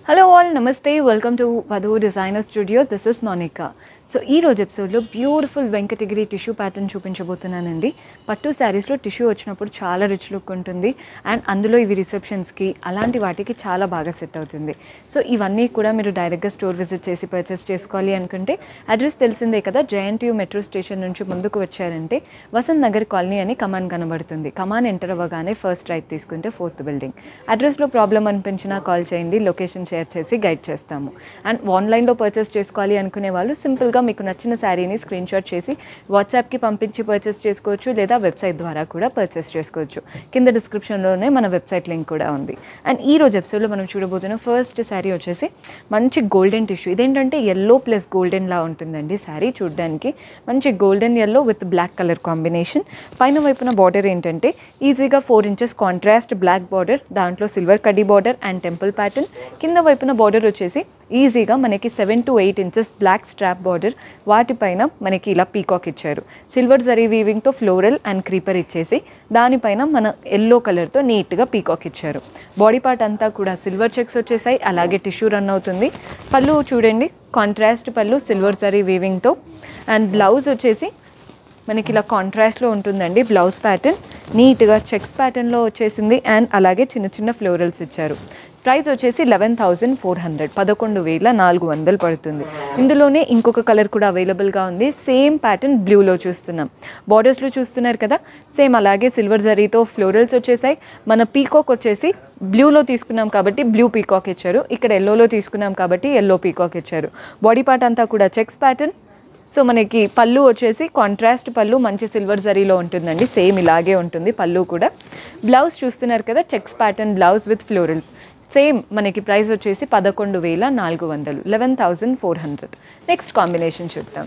hello all నమస్తే welcome to Vadhu designer studio this is Monika so ఈ రోజు ఎపిసోడ్లో బ్యూటిఫుల్ వెంకటగిరి టిష్యూ ప్యాటర్న్ చూపించబోతున్నానండి పట్టు శారీస్లో టిష్యూ వచ్చినప్పుడు చాలా రిచ్ లుక్ ఉంటుంది అండ్ అందులో ఇవి రిసెప్షన్స్కి అలాంటి వాటికి చాలా బాగా సెట్ అవుతుంది సో ఇవన్నీ కూడా మీరు డైరెక్ట్గా స్టోర్ విజిట్ చేసి పర్చేస్ చేసుకోవాలి అనుకుంటే అడ్రస్ తెలిసిందే కదా జేఎన్టీయూ మెట్రో స్టేషన్ నుంచి ముందుకు వచ్చారంటే వసంత్ నగర్ కాలనీ అని కమాన్ కనబడుతుంది కమాన్ ఎంటర్ అవ్వగానే ఫస్ట్ రైట్ తీసుకుంటే ఫోర్త్ బిల్డింగ్ అడ్రస్లో ప్రాబ్లం అనిపించినా కాల్ చేయండి లొకేషన్ షేర్ చేసి గైడ్ చేస్తాము అండ్ ఆన్లైన్లో పర్చేస్ చేసుకోవాలి అనుకునే వాళ్ళు సింపుల్గా మీకు నచ్చిన శారీని స్క్రీన్ షాట్ చేసి వాట్సాప్కి పంపించి పర్చేస్ చేసుకోవచ్చు లేదా వెబ్సైట్ ద్వారా కూడా పర్చేస్ చేసుకోవచ్చు కింద డిస్క్రిప్షన్లోనే మన వెబ్సైట్ లింక్ కూడా ఉంది అండ్ ఈ రోజు ఎపిసోడ్లో మనం చూడబోతున్న ఫస్ట్ శారీ వచ్చేసి మంచి గోల్డెన్ టిష్యూ ఇదేంటంటే ఎల్లో ప్లస్ గోల్డెన్ లా ఉంటుందండి శారీ చూడడానికి మంచి golden yellow with black colour combination పైన వైపున బార్డర్ ఏంటంటే ఈజీగా four inches contrast black border దాంట్లో సిల్వర్ కడ్డీ బార్డర్ అండ్ టెంపుల్ ప్యాటర్న్ కింద వైపున బార్డర్ వచ్చేసి ఈజీగా మనకి seven to eight inches black strap border వాటిపైన మనకి ఇలా పీకాక్ ఇచ్చారు సిల్వర్ జరీ వీవింగ్తో ఫ్లోరల్ అండ్ క్రీపర్ ఇచ్చేసి దానిపైన మన ఎల్లో కలర్తో నీట్గా పీకాక్ ఇచ్చారు బాడీ పార్ట్ అంతా కూడా సిల్వర్ చెక్స్ వచ్చేసాయి అలాగే టిష్యూ రన్ అవుతుంది పళ్ళు చూడండి కాంట్రాస్ట్ పళ్ళు సిల్వర్ జరీ వీవింగ్తో అండ్ బ్లౌజ్ వచ్చేసి మనకి ఇలా కాంట్రాస్ట్లో ఉంటుందండి బ్లౌజ్ ప్యాటర్న్ నీట్గా చెక్స్ ప్యాటర్న్లో వచ్చేసింది అండ్ అలాగే చిన్న చిన్న ఫ్లోరల్స్ ఇచ్చారు ప్రైస్ వచ్చేసి లెవెన్ థౌజండ్ ఫోర్ హండ్రెడ్ పదకొండు వేల నాలుగు వందలు పడుతుంది ఇందులోనే ఇంకొక కలర్ కూడా అవైలబుల్గా ఉంది సేమ్ ప్యాటర్న్ బ్లూలో చూస్తున్నాం బార్డర్స్లో చూస్తున్నారు కదా సేమ్ అలాగే సిల్వర్ జరీతో ఫ్లోరల్స్ వచ్చేసాయి మన పీకాక్ వచ్చేసి బ్లూలో తీసుకున్నాం కాబట్టి బ్లూ పీకాక్ ఇచ్చారు ఇక్కడ ఎల్లోలో తీసుకున్నాం కాబట్టి ఎల్లో పీకాక్ ఇచ్చారు బాడీ పార్ట్ అంతా కూడా చెక్స్ ప్యాటర్న్ సో మనకి పళ్ళు వచ్చేసి కాంట్రాస్ట్ పళ్ళు మంచి సిల్వర్ జరీలో ఉంటుందండి సేమ్ ఇలాగే ఉంటుంది పళ్ళు కూడా బ్లౌజ్ చూస్తున్నారు కదా checks pattern blouse with florals same మనకి ప్రైస్ వచ్చేసి పదకొండు వేల నాలుగు వందలు eleven thousand four hundred next combination చూద్దాం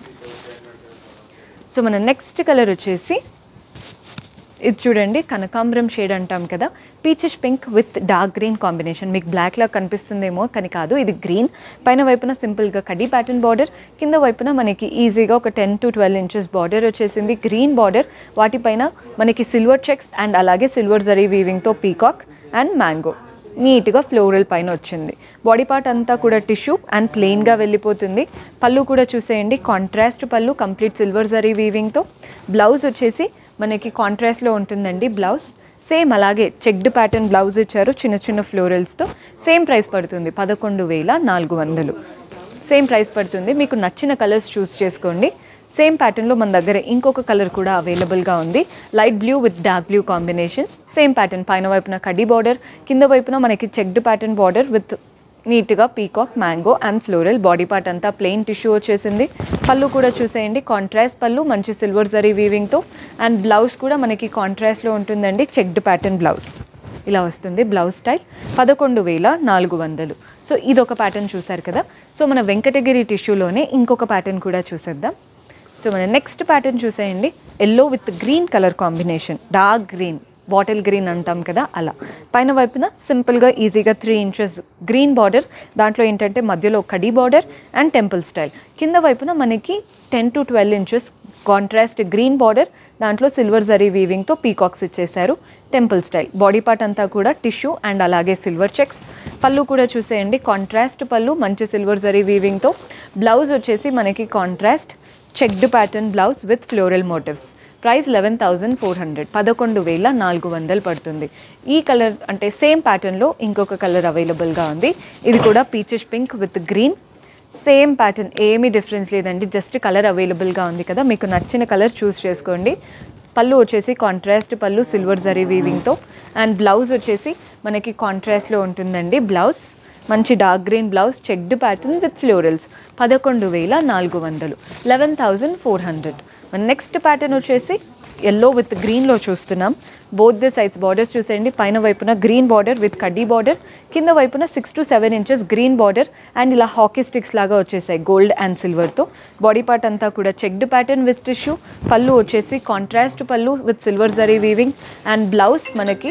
సో మన నెక్స్ట్ కలర్ వచ్చేసి ఇది చూడండి కనకాంబరం షేడ్ అంటాం కదా peachish pink with dark green combination మీకు బ్లాక్లా కనిపిస్తుందేమో కానీ కాదు ఇది గ్రీన్ పైన వైపున సింపుల్గా కడీ ప్యాటర్న్ బార్డర్ కింద వైపున మనకి ఈజీగా ఒక ten to twelve inches border వచ్చేసింది గ్రీన్ బార్డర్ వాటిపైన మనకి సిల్వర్ చెక్స్ అండ్ అలాగే సిల్వర్ జరీ వీవింగ్తో పీకాక్ అండ్ మ్యాంగో నీట్గా ఫ్లోరల్ పైన వచ్చింది బాడీ పార్ట్ అంతా కూడా టిష్యూ అండ్ ప్లెయిన్గా వెళ్ళిపోతుంది పళ్ళు కూడా చూసేయండి కాంట్రాస్ట్ పళ్ళు కంప్లీట్ సిల్వర్ జరీ వీవింగ్తో బ్లౌజ్ వచ్చేసి మనకి కాంట్రాస్ట్లో ఉంటుందండి బ్లౌజ్ సేమ్ అలాగే చెక్డ్ ప్యాటర్న్ బ్లౌజ్ ఇచ్చారు చిన్న చిన్న ఫ్లోరల్స్తో సేమ్ ప్రైస్ పడుతుంది పదకొండు వేల నాలుగు వందలు సేమ్ ప్రైస్ పడుతుంది మీకు నచ్చిన కలర్స్ చూస్ చేసుకోండి సేమ్ ప్యాటర్న్లో మన దగ్గర ఇంకొక కలర్ కూడా అవైలబుల్గా ఉంది light blue with dark blue combination same pattern పైన వైపున కడ్డీ బార్డర్ కింద వైపున మనకి చెక్డ్ ప్యాటర్న్ బార్డర్ విత్ నీట్గా peacock mango and floral body part అంతా ప్లెయిన్ టిష్యూ వచ్చేసింది పళ్ళు కూడా చూసేయండి కాంట్రాస్ట్ పళ్ళు మంచి సిల్వర్ జరీ వీవింగ్తో అండ్ బ్లౌజ్ కూడా మనకి కాంట్రాస్ట్లో ఉంటుందండి చెక్డ్ ప్యాటర్న్ బ్లౌజ్ ఇలా వస్తుంది బ్లౌజ్ స్టైల్ పదకొండు వేల నాలుగు వందలు సో ఇది ఒక ప్యాటర్న్ చూసారు కదా సో మన వెంకటగిరి టిష్యూలోనే ఇంకొక ప్యాటర్న్ కూడా చూసేద్దాం సో మన నెక్స్ట్ ప్యాటర్న్ చూసేయండి yellow with green colour combination dark green bottle green అంటాం కదా అలా పైన వైపున సింపుల్గా ఈజీగా త్రీ ఇంచెస్ గ్రీన్ బార్డర్ దాంట్లో ఏంటంటే మధ్యలో కడీ బార్డర్ అండ్ టెంపుల్ స్టైల్ కింద వైపున మనకి ten to twelve inches contrast green border దాంట్లో సిల్వర్ జరీ వీవింగ్తో పీకాక్స్ ఇచ్చేశారు టెంపుల్ స్టైల్ బాడీ పార్ట్ అంతా కూడా టిష్యూ అండ్ అలాగే సిల్వర్ చెక్స్ పళ్ళు కూడా చూసేయండి కాంట్రాస్ట్ పళ్ళు మంచి సిల్వర్ జరీ వీవింగ్తో బ్లౌజ్ వచ్చేసి మనకి contrast checked pattern blouse with floral motifs price eleven thousand four hundred పదకొండు వేల నాలుగు వందలు పడుతుంది ఈ కలర్ అంటే సేమ్ ప్యాటర్న్లో ఇంకొక కలర్ అవైలబుల్గా ఉంది ఇది కూడా peaches pink with green same pattern ఏమీ డిఫరెన్స్ లేదండి జస్ట్ కలర్ అవైలబుల్గా ఉంది కదా మీకు నచ్చిన కలర్ చూస్ చేసుకోండి పళ్ళు వచ్చేసి కాంట్రాస్ట్ పళ్ళు సిల్వర్ జరీ వీవింగ్తో అండ్ బ్లౌజ్ వచ్చేసి మనకి కాంట్రాస్ట్లో ఉంటుందండి బ్లౌజ్ మంచి dark green blouse checked pattern with florals పదకొండు వేల నాలుగు వందలు లెవెన్ థౌజండ్ ఫోర్ హండ్రెడ్ మన నెక్స్ట్ ప్యాటర్న్ వచ్చేసి ఎల్లో విత్ గ్రీన్లో చూస్తున్నాం బోత్ ది సైడ్స్ బార్డర్స్ చూసేయండి పైన వైపున గ్రీన్ బార్డర్ విత్ కడ్డీ బార్డర్ కింద వైపున six to seven inches green border and ఇలా హాకీ స్టిక్స్ లాగా వచ్చేసాయి గోల్డ్ అండ్ సిల్వర్తో బాడీ పార్ట్ అంతా కూడా చెక్డ్ ప్యాటర్న్ విత్ టిష్యూ పళ్ళు వచ్చేసి కాంట్రాస్ట్ పళ్ళు with silver zari weaving and blouse మనకి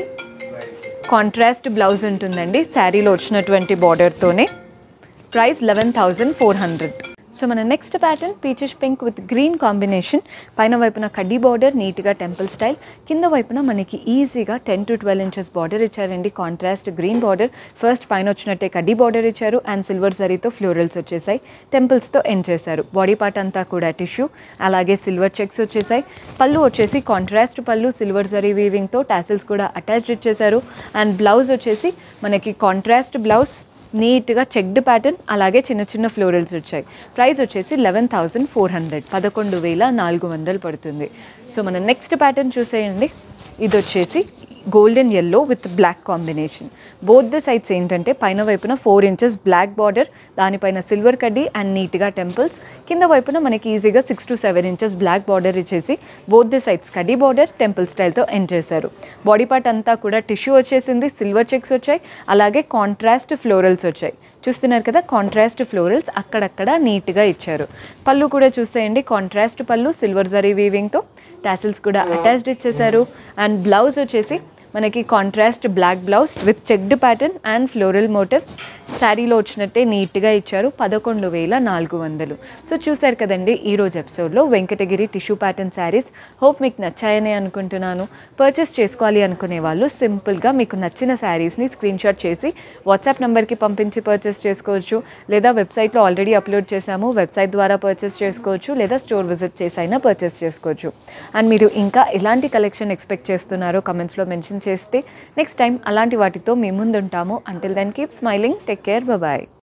కాంట్రాస్ట్ బ్లౌజ్ ఉంటుందండి శారీలో వచ్చినటువంటి బార్డర్తోనే price eleven thousand four hundred so మన next pattern peaches pink with green combination పైన వైపున కడ్డీ బార్డర్ నీట్గా టెంపుల్ స్టైల్ కింద వైపున మనకి ఈజీగా ten to twelve inches border ఇచ్చారండి కాంట్రాస్ట్ గ్రీన్ బార్డర్ ఫస్ట్ పైన వచ్చినట్టే కడ్డీ బార్డర్ ఇచ్చారు అండ్ సిల్వర్ జరీతో ఫ్లోరల్స్ వచ్చేసాయి టెంపుల్స్తో ఎండ్ చేశారు బాడీ పార్ట్ అంతా కూడా టిష్యూ అలాగే సిల్వర్ చెక్స్ వచ్చేసాయి పళ్ళు వచ్చేసి కాంట్రాస్ట్ పళ్ళు సిల్వర్ జరీ వీవింగ్తో టాసిల్స్ కూడా అటాచ్డ్ ఇచ్చేసారు అండ్ బ్లౌజ్ వచ్చేసి మనకి కాంట్రాస్ట్ బ్లౌజ్ నీట్గా చెక్డ్ ప్యాటర్న్ అలాగే చిన్న చిన్న ఫ్లోరల్స్ వచ్చాయి ప్రైస్ వచ్చేసి లెవెన్ థౌజండ్ ఫోర్ హండ్రెడ్ పదకొండు వేల నాలుగు వందలు పడుతుంది సో మన నెక్స్ట్ ప్యాటర్న్ చూసేయండి ఇది వచ్చేసి golden yellow with black combination both the sides ఏంటంటే పైన వైపున ఫోర్ ఇంచెస్ బ్లాక్ బార్డర్ దానిపైన సిల్వర్ కడ్డీ అండ్ నీట్గా టెంపుల్స్ కింద వైపున మనకి ఈజీగా six to seven inches black border ఇచ్చేసి బోత్ ద సైడ్స్ కడ్డీ బార్డర్ టెంపుల్ స్టైల్తో ఎండ్ చేశారు బాడీ పార్ట్ అంతా కూడా టిష్యూ వచ్చేసింది సిల్వర్ చెక్స్ వచ్చాయి అలాగే కాంట్రాస్ట్ ఫ్లోరల్స్ వచ్చాయి చూస్తున్నారు కదా కాంట్రాస్ట్ ఫ్లోరల్స్ అక్కడక్కడ నీట్గా ఇచ్చారు పళ్ళు కూడా చూసేయండి కాంట్రాస్ట్ పళ్ళు సిల్వర్ జరీ వీవింగ్తో టాసిల్స్ కూడా అటాచ్డ్ ఇచ్చేసారు అండ్ బ్లౌజ్ వచ్చేసి మనకి contrast black blouse with checked pattern and floral motifs శారీలో వచ్చినట్టే నీట్గా ఇచ్చారు పదకొండు వేల నాలుగు వందలు సో చూశారు కదండి ఈరోజు ఎపిసోడ్లో Venkatagiri tissue pattern saris hope మీకు నచ్చాయని అనుకుంటున్నాను పర్చేస్ చేసుకోవాలి అనుకునే వాళ్ళు సింపుల్గా మీకు నచ్చిన శారీస్ని స్క్రీన్ షాట్ చేసి వాట్సాప్ నెంబర్కి పంపించి పర్చేస్ చేసుకోవచ్చు లేదా వెబ్సైట్లో ఆల్రెడీ అప్లోడ్ చేశాము వెబ్సైట్ ద్వారా పర్చేస్ చేసుకోవచ్చు లేదా స్టోర్ విజిట్ చేసి అయినా పర్చేస్ చేసుకోవచ్చు అండ్ మీరు ఇంకా ఎలాంటి కలెక్షన్ ఎక్స్పెక్ట్ చేస్తున్నారో కమెంట్స్లో మెన్షన్ చేస్తే నెక్స్ట్ టైం అలాంటి వాటితో మీ ముందు ఉంటాము until then keep smiling take care bye